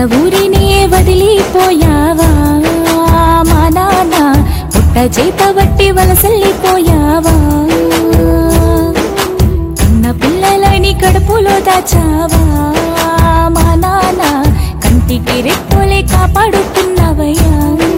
ఊరినే వదిలిపోయావా మా నాన్న పుట్ట చేత బట్టి వలసల్లిపోయావా ఉన్న పిల్లలని కడుపులో దాచావా మా నాన్న కంటికి రెప్పులే కాపాడుకున్నావయ్యా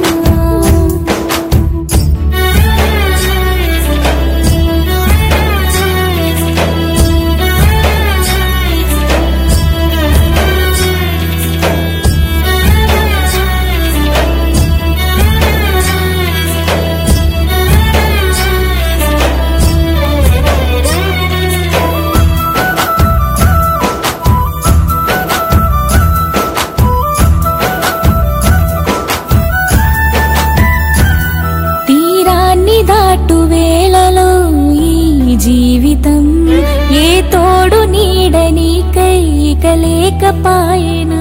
తీరాన్ని దాటు వేళలో ఈ జీవితం ఏ తోడు నీడని కైక లేకపాయనా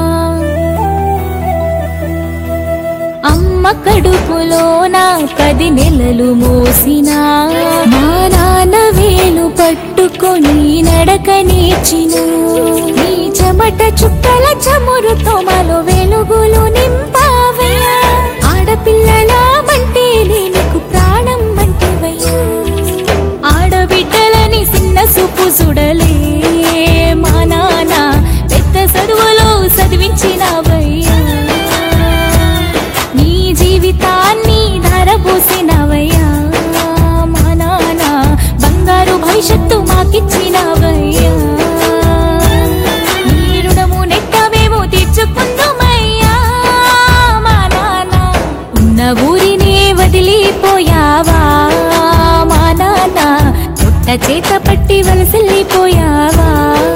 అమ్మ కడుపులో నా పది నెలలు మోసినా మా నాన్న వేలు పట్టుకొని నడక నేర్చిన నీ చెమట చుక్కల చమురుతో మలో వెలుగులు నింపావయ్యా ఆడపిల్లల అంటే నీకు ప్రాణం వంటివయ్యా ఆడబిడ్డలని చిన్న సుపు సుడలే మా నాన్న పెద్ద చదువులో చదివించినవయ్యా నీ జీవితాన్ని ధరబోసినవయ్యా మా నాన్న బంగారు భవిష్యత్తు మాకిచ్చినవయ్యా నీ రుణము నెట్ట మేము తీర్చుకుందామయ్యా మా నాన్న ఉన్న ఊరినే వదిలిపోయావా మా నాన్న పుట్ట చేత పట్టి వలసల్లిపోయావా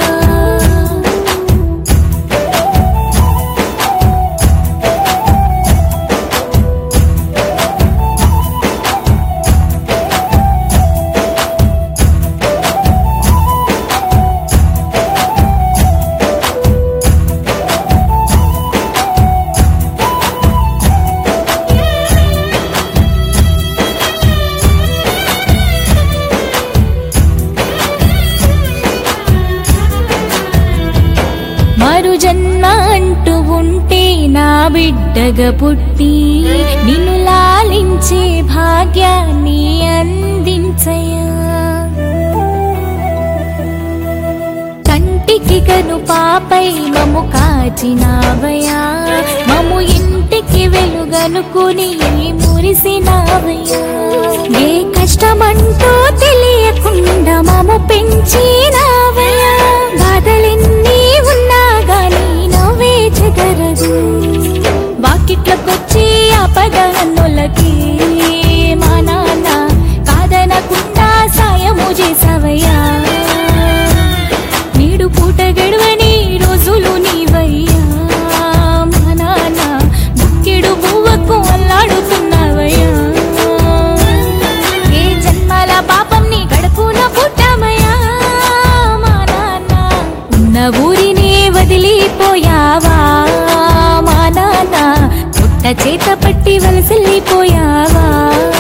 మరు జన్మ అంటూ ఉంటే నా బిడ్డగా పుట్టి నిన్ను లాలించే భాగ్యాన్ని అందించయా కంటికి కను పాపై మము కాచినావయా మము ఇంటికి వెలుగనుకుని మురిసినావయ్యా ఏ కష్టమంటూ తెలియకుండా మము పెంచినావయ్యా బాధలెన్ని ఉన్నా గాని నవ్వే చెదరదు వాకిట్లకొచ్చి ఆపదన్నోళ్ళకి మా నాన్న కాదనకుండా సాయము చేసావయ్యా నీడు పూట గడవని రోజులు నీవయ్యా మా నాన్న బుక్కెడు బువ్వకు అల్లాడుతున్నావయ్యా ఏ జన్మల పాపం నీ గడుపున పుట్టమయ్యా మా నాన్న ఉన్న ఊరినే వదిలిపోయావా మా నాన్న పుట్ట చేత పట్టి వలసల్లిపోయావా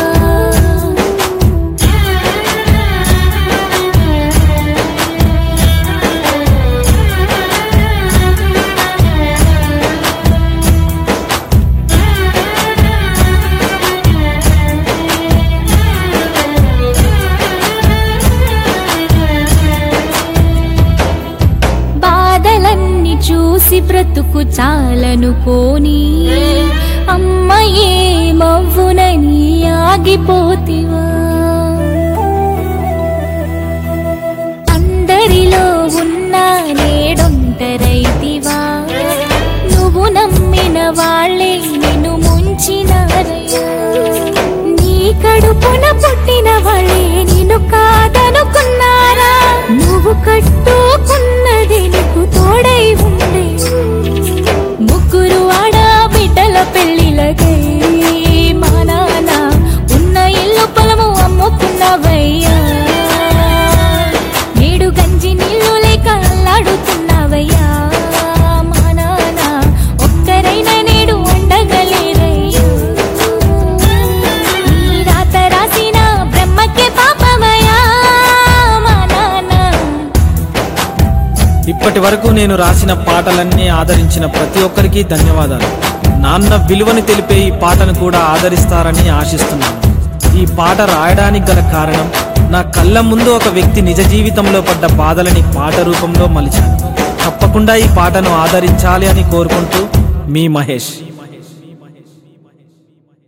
బాధలన్నీ చూసి బ్రతుకు చాలనుకోని అమ్మయే మవ్వునని ఆగిపోతివా అందరిలో ఉన్న నేడొంటరైతివా నువ్వు నమ్మిన వాళ్ళే నిన్ను ముంచినారయ్యా నీ కడుపున పుట్టిన వాళ్ళే నిన్ను కాదనుకున్నారా నువ్వు కట్టుకున్నది నీకు తోడై ఉండే ముగ్గురు ఆడ బిడ్డల పెళ్లిలకై మా నాన్న ఉన్న ఇల్లు పొలము అమ్ముకున్నవయ్యా నేడు గంజి నీళ్లు లేక అల్లాడుతున్నవయ్యా మా నాన్న ఒక్కరైనా నేడు ఉండగలేరయ్యా నీ రాత రాసిన బ్రహ్మకే పాపమయ్యా మా ఇప్పటి వరకు నేను రాసిన పాటలన్నీ ఆదరించిన ప్రతి ఒక్కరికి ధన్యవాదాలు నాన్న విలువను తెలిపే ఈ పాటను కూడా ఆదరిస్తారని ఆశిస్తున్నాను ఈ పాట రాయడానికి గల కారణం నా కళ్ళ ముందు ఒక వ్యక్తి నిజ జీవితంలో పడ్డ బాధలని పాట రూపంలో మలిచాను తప్పకుండా ఈ పాటను ఆదరించాలి అని కోరుకుంటూ మీ మహేష్